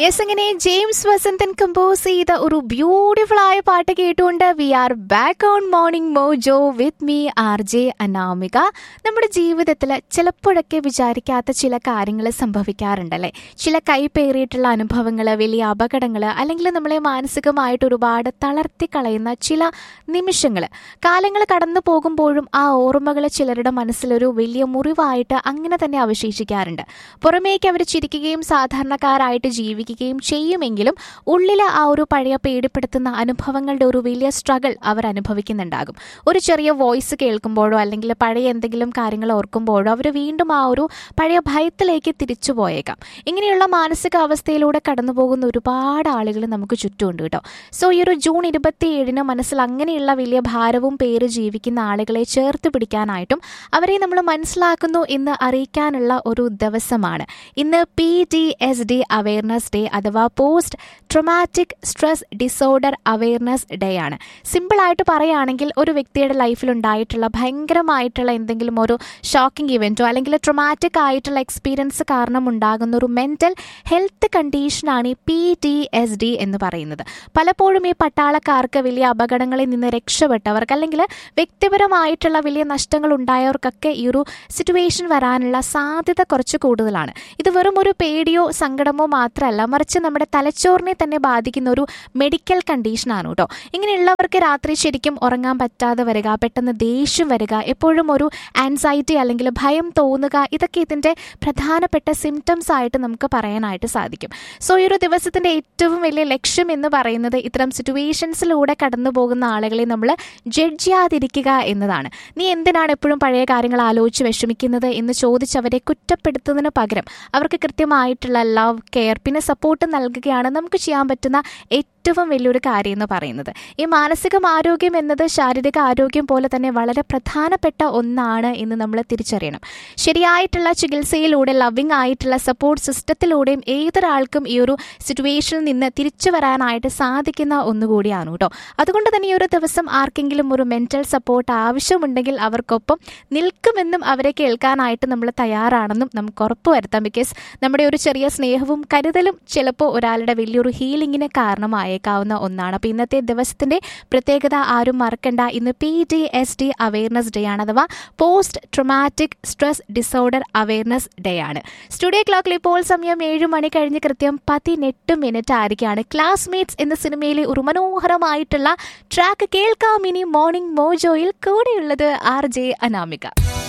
yes അങ്ങനെ James Vasanthan compose ചെയ്ത ഒരു ബ്യൂട്ടിഫുൾ ആയ പാട്ട് കേട്ടുകൊണ്ട് we are back on morning mojo with me R J Anamika നമ്മുടെ ജീവിതത്തിൽ ചിലപ്പോഴൊക്കെ വിചാരിക്കാത്ത ചില കാര്യങ്ങൾ സംഭവിക്കാറുണ്ടല്ലേ ചില കൈപ്പേറിയിട്ടുള്ള അനുഭവങ്ങൾ വലിയ അപകടങ്ങൾ അല്ലെങ്കിൽ നമ്മളെ മാനസികമായിട്ട് ഒരുപാട് തളർത്തി കളയുന്ന ചില നിമിഷങ്ങൾ കാലങ്ങൾ കടന്നു പോകുമ്പോഴും ആ ഓർമ്മകൾ ചിലരുടെ മനസ്സിലൊരു വലിയ മുറിവായിട്ട് അങ്ങനെ തന്നെ അവശേഷിക്കാറുണ്ട് പുറമേക്ക് അവർ ചിരിക്കുകയും സാധാരണക്കാരായിട്ട് ജീവിക്കുകയും ചെയ്യുമെങ്കിലും ഉള്ളിലെ ആ ഒരു പഴയ പേടിപ്പെടുത്തുന്ന അനുഭവങ്ങളുടെ ഒരു വലിയ സ്ട്രഗിൾ അവർ അനുഭവിക്കുന്നുണ്ടാകും ഒരു ചെറിയ വോയിസ് കേൾക്കുമ്പോഴോ അല്ലെങ്കിൽ പഴയ എന്തെങ്കിലും കാര്യങ്ങൾ ഓർക്കുമ്പോഴോ അവർ വീണ്ടും ആ ഒരു പഴയ ഭയത്തിലേക്ക് തിരിച്ചു പോയേക്കാം ഇങ്ങനെയുള്ള മാനസികാവസ്ഥയിലൂടെ കടന്നു പോകുന്ന ഒരുപാട് ആളുകൾ നമുക്ക് ചുറ്റുമുണ്ട് കേട്ടോ സോ ഈ ഒരു ജൂൺ ഇരുപത്തിയേഴിന് മനസ്സിൽ അങ്ങനെയുള്ള വലിയ ഭാരവും പേര് ജീവിക്കുന്ന ആളുകളെ ചേർത്ത് പിടിക്കാനായിട്ടും അവരെ നമ്മൾ മനസ്സിലാക്കുന്നു എന്ന് അറിയിക്കാനുള്ള ഒരു ദിവസമാണ് ഇന്ന് P D S D awareness day അഥവാ post traumatic stress disorder awareness day ആണ് സിമ്പിളായിട്ട് പറയുകയാണെങ്കിൽ ഒരു വ്യക്തിയുടെ ലൈഫിൽ ഉണ്ടായിട്ടുള്ള ഭയങ്കരമായിട്ടുള്ള എന്തെങ്കിലും ഒരു ഷോക്കിംഗ് ഇവൻറ്റോ അല്ലെങ്കിൽ ട്രൊമാറ്റിക് ആയിട്ടുള്ള എക്സ്പീരിയൻസ് കാരണം ഉണ്ടാകുന്ന ഒരു മെൻ്റൽ ഹെൽത്ത് കണ്ടീഷനാണ് ഈ പി ടി എസ് ഡി എന്ന് പറയുന്നത് പലപ്പോഴും ഈ പട്ടാളക്കാർക്ക് വലിയ അപകടങ്ങളിൽ നിന്ന് രക്ഷപ്പെട്ടവർക്ക് അല്ലെങ്കിൽ വ്യക്തിപരമായിട്ടുള്ള വലിയ നഷ്ടങ്ങൾ ഉണ്ടായവർക്കൊക്കെ ഈ ഒരു സിറ്റുവേഷൻ വരാനുള്ള സാധ്യത കുറച്ച് കൂടുതലാണ് ഇത് വെറും ഒരു പേടിയോ സങ്കടമോ മാത്രമല്ല മറിച്ച് നമ്മുടെ തലച്ചോറിനെ തന്നെ ബാധിക്കുന്ന ഒരു മെഡിക്കൽ കണ്ടീഷനാണ് കേട്ടോ ഇങ്ങനെയുള്ളവർക്ക് രാത്രി ശരിക്കും ഉറങ്ങാൻ പറ്റാതെ വരിക പെട്ടെന്ന് ദേഷ്യം വരിക എപ്പോഴും ഒരു ആൻസൈറ്റി അല്ലെങ്കിൽ ഭയം തോന്നുക ഇതൊക്കെ ഇതിൻ്റെ പ്രധാനപ്പെട്ട സിംറ്റംസ് ആയിട്ട് നമുക്ക് പറയാനായിട്ട് സാധിക്കും സോ ഈ ഒരു ദിവസത്തിൻ്റെ ഏറ്റവും വലിയ ലക്ഷ്യം എന്ന് പറയുന്നത് ഇത്തരം സിറ്റുവേഷൻസിലൂടെ കടന്നു പോകുന്ന ആളുകളെ നമ്മൾ ജഡ്ജ് ചെയ്യാതിരിക്കുക എന്നതാണ് നീ എന്തിനാണ് എപ്പോഴും പഴയ കാര്യങ്ങൾ ആലോചിച്ച് വിഷമിക്കുന്നത് എന്ന് ചോദിച്ചവരെ കുറ്റപ്പെടുത്തുന്നതിന് പകരം അവർക്ക് കൃത്യമായിട്ടുള്ള ലവ് കെയർ പിന്നെ സപ്പോർട്ട് നൽകുകയാണ് നമുക്ക് ചെയ്യാൻ പറ്റുന്ന ഏറ്റവും വലിയൊരു കാര്യം എന്ന് പറയുന്നത് ഈ മാനസിക ആരോഗ്യം എന്നത് ശാരീരിക ആരോഗ്യം പോലെ തന്നെ വളരെ പ്രധാനപ്പെട്ട ഒന്നാണ് എന്ന് നമ്മൾ തിരിച്ചറിയണം ശരിയായിട്ടുള്ള ചികിത്സയിലൂടെ ലവിങ് ആയിട്ടുള്ള സപ്പോർട്ട് സിസ്റ്റത്തിലൂടെയും ഏതൊരാൾക്കും ഈ ഒരു സിറ്റുവേഷനിൽ നിന്ന് തിരിച്ചു വരാനായിട്ട് സാധിക്കുന്ന ഒന്നുകൂടിയാണ് കേട്ടോ അതുകൊണ്ട് തന്നെ ഈ ഒരു ദിവസം ആർക്കെങ്കിലും ഒരു മെന്റൽ സപ്പോർട്ട് ആവശ്യമുണ്ടെങ്കിൽ അവർക്കൊപ്പം നിൽക്കുമെന്നും അവരെ കേൾക്കാനായിട്ട് നമ്മൾ തയ്യാറാണെന്നും നമുക്ക് ഉറപ്പുവരുത്താം ബിക്കോസ് നമ്മുടെ ഒരു ചെറിയ സ്നേഹവും കരുതലും ചിലപ്പോൾ ഒരാളുടെ വലിയൊരു ഹീലിംഗിന് കാരണമായേക്കാവുന്ന ഒന്നാണ് അപ്പോൾ ഇന്നത്തെ ദിവസത്തിന്റെ പ്രത്യേകത ആരും മറക്കണ്ട ഇന്ന് P D S D awareness day ആണ് അഥവാ post traumatic stress disorder awareness day ആണ് സ്റ്റുഡിയോ ക്ലോക്കിൽ ഇപ്പോൾ സമയം ഏഴ് മണി കഴിഞ്ഞ് കൃത്യം പതിനെട്ട് മിനിറ്റ് ആയിരിക്കുകയാണ് ക്ലാസ്മേറ്റ്സ് എന്ന സിനിമയിലെ ഒരു മനോഹരമായിട്ടുള്ള ട്രാക്ക് കേൾക്കാം ഇനി മോർണിംഗ് മോജോയിൽ കൂടെയുള്ളത് ആർ ജെ അനാമിക